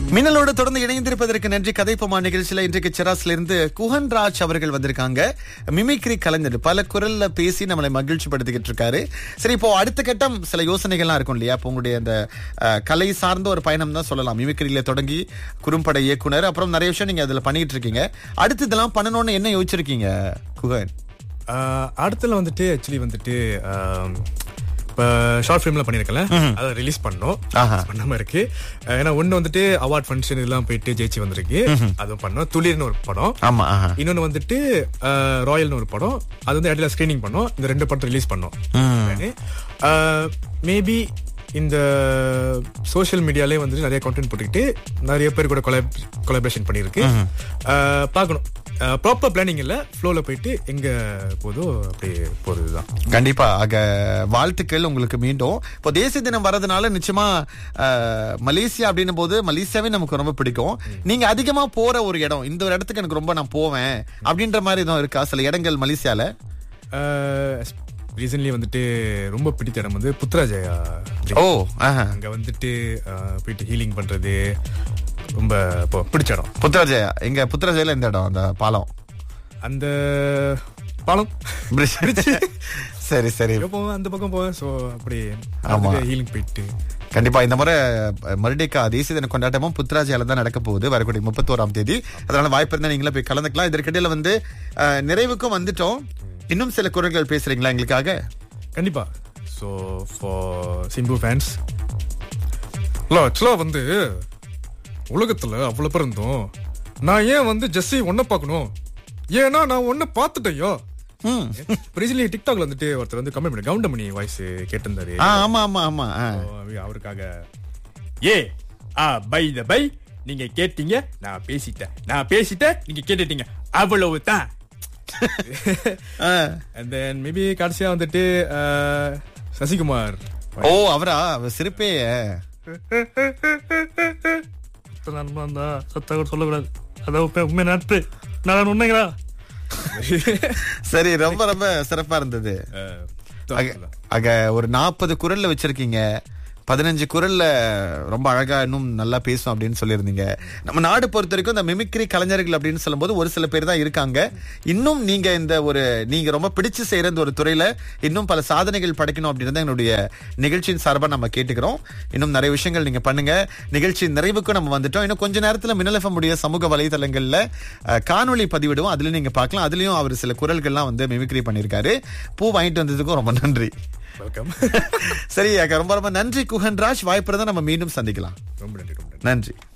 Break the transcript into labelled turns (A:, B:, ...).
A: மின்னலோடு தொடர்ந்து இணைந்திருப்பதற்கு நன்றி கதைப்பமா நிகழ்ச்சியில இன்றைக்கு செராஸ்ல இருந்து குஹன் ராஜ் அவர்கள் வந்திருக்காங்க மிமிக்ரி கலைஞர் பல குரல்ல பேசி நம்மளை மகிழ்ச்சி படுத்திக்கிட்டு இருக்காரு சரி இப்போ அடுத்த கட்டம் சில யோசனைகள்லாம் இருக்கும் இல்லையா இப்போ உங்களுடைய அந்த அஹ், கலை சார்ந்த ஒரு பயணம் தான் சொல்லலாம் மிமிக்ரியில தொடங்கி குறும்பட இயக்குனர் அப்புறம் நிறைய விஷயம் நீங்க அதுல பண்ணிட்டு இருக்கீங்க அடுத்து இதெல்லாம் பண்ணணும்னு என்ன யோசிச்சிருக்கீங்க குஹன்
B: ஆஹ் அடுத்துல வந்துட்டு ஆக்சுவலி வந்துட்டு ஆம், இப்ப ஷார்ட் ஃபிலிம்ல பண்ணிருக்கல அதை ரிலீஸ் பண்ணோம்
A: ஆஹா.
B: பண்ணாம இருக்கு அஹ் ஏன்னா ஒண்ணு வந்துட்டு அவார்ட் ஃபங்க்ஷன் இதெல்லாம் போயிட்டு ஜெயிச்சு வந்திருக்கு அதுவும் பண்ணோம் துளிர்னு ஒரு படம்
A: ஆமா ஆஹா.
B: இன்னொன்னு வந்துட்டு அஹ், ராயல்னு ஒரு படம் அது வந்து இடத்துல ஸ்கிரீனிங் பண்ணோம் இந்த ரெண்டு படம் ரிலீஸ் பண்ணோம் மேபி இந்த சோஷியல் மீடியாலே வந்து நிறைய கண்டென்ட் போட்டுக்கிட்டு நிறைய பேர் கூட கொலாபரேஷன் பண்ணியிருக்கு அஹ், பார்க்கணும் ப்ராப்பர் பிளானிங் இல்ல ஃப்ளோல போயிட்டு எங்க போதோ அப்படி போறதுதான்
A: கண்டிப்பா ஆக வாழ்த்துக்கள் உங்களுக்கு மீண்டும் இப்போ தேசிய தினம் வர்றதுனால நிச்சயமா அஹ், மலேசியா அப்படின்னும் போது மலேசியாவே நமக்கு ரொம்ப பிடிக்கும் நீங்க அதிகமா போற ஒரு இடம் இந்த ஒரு இடத்துக்கு எனக்கு ரொம்ப நான் போவேன் அப்படின்ற மாதிரி எதுவும் இருக்கா சில இடங்கள் மலேசியால
B: ரீசன்ட்லி வந்துட்டு ரொம்ப பிடித்த இடம் வந்து புத்ராஜயா
A: ஓ ஆஹா.
B: அங்க வந்துட்டு அஹ், போயிட்டு ஹீலிங் பண்றது ரொம்ப இப்போ பிடிச்ச இடம்
A: புத்திரஜயா எங்க புத்திரஜயில இந்த இடம் அந்த பாலம்
B: அந்த பாலம்
A: Bridge. சரி சரி
B: இங்க போவேன் அந்த பக்கம் போவேன் ஸோ அப்படி
A: ஆமா.
B: ஹீலிங் போயிட்டு
A: கண்டிப்பா இந்த முறை அஹ், மறுடிக்கா தேசிய தின கொண்டாட்டமும் புத்ராஜியால தான் நடக்க போகுது வரக்கூடிய முப்பத்தோராம் தேதி அதனால வாய்ப்பு இருந்தா நீங்களும் போய் கலந்துக்கலாம் இதற்கிடையில வந்து அஹ், நிறைவுக்கும் வந்துட்டோம் இன்னும் சில குரல்கள் பேசுறீங்களா எங்களுக்காக
B: கண்டிப்பா ஸோ ஃபார் சிம்பு ஃபேன்ஸ் இல்லை ஆக்சுவலாக வந்து உலகத்துல அவ்வளவு பேர் இருந்தோம் நான் ஏன் வந்து ஜெஸ்ஸி ஒன்ன பார்க்கணும் ஏன்னா நான் ஒன்ன பார்த்துட்டேயோ
A: ம்.
B: ரீசன்லி டிக்டாக்ல வந்துட்டு ஒருத்தர் வந்து கமெண்ட் பண்ணி கவுண்டமணி வாய்ஸ் கேட்டிருந்தாரு
A: ஆ, ஆமா ஆமா ஆமா ஆ.
B: So, அவ- அவருக்காக ஏ ஆ பை த பை நீங்க கேட்டீங்க நான் பேசிட்டேன் நான் பேசிட்டேன் நீங்க கேட்டுட்டீங்க அவ்வளவு தான்
A: ஆ.
B: அண்ட் தென் மேபி கடைசியா வந்துட்டு அஹ், சசிகுமார்
A: ஓ அவரா அவர் சிரிப்பே
C: நண்பன் தான் சத்தாக சொல்லக்கூடாது அதாவது உண்மை நட்பு நான் உண்மைங்களா
A: சரி ரொம்ப ரொம்ப சிறப்பா இருந்தது
B: அஹ்,
A: ஆக- ஆக ஒரு நாற்பது குரல்ல வச்சிருக்கீங்க பதினஞ்சு குரல்ல ரொம்ப அழகா இன்னும் நல்லா பேசும் அப்படின்னு சொல்லியிருந்தீங்க நம்ம நாடு பொறுத்த வரைக்கும் இந்த மிமிக்ரி கலைஞர்கள் அப்படின்னு சொல்லும்போது ஒரு சில பேர் தான் இருக்காங்க இன்னும் நீங்க இந்த ஒரு நீங்க ரொம்ப பிடிச்சு செய்யற இந்த ஒரு துறையில இன்னும் பல சாதனைகள் படைக்கணும் அப்படின்னு என்னுடைய நிகழ்ச்சியின் சார்பா நம்ம கேட்டுக்கிறோம் இன்னும் நிறைய விஷயங்கள் நீங்க பண்ணுங்க நிகழ்ச்சி நிறைவுக்கும் நம்ம வந்துட்டோம் இன்னும் கொஞ்ச நேரத்துல மின்னலஃபம் உடைய சமூக வலைதளங்கள்ல அஹ், காணொளி பதிவிடுவோம் அதுல நீங்க பார்க்கலாம் அதுலயும் அவர் சில குரல்கள்லாம் வந்து மிமிக்ரி பண்ணியிருக்காரு பூ வாங்கிட்டு வந்ததுக்கும் ரொம்ப நன்றி
B: வெல்கம்
A: சரி அக்கா ரொம்ப ரொம்ப நன்றி குஹன்ராஜ் வாய்ப்பு இருந்தா நம்ம மீண்டும் சந்திக்கலாம்
B: ரொம்ப நன்றி ரொம்ப நன்றி
A: நன்றி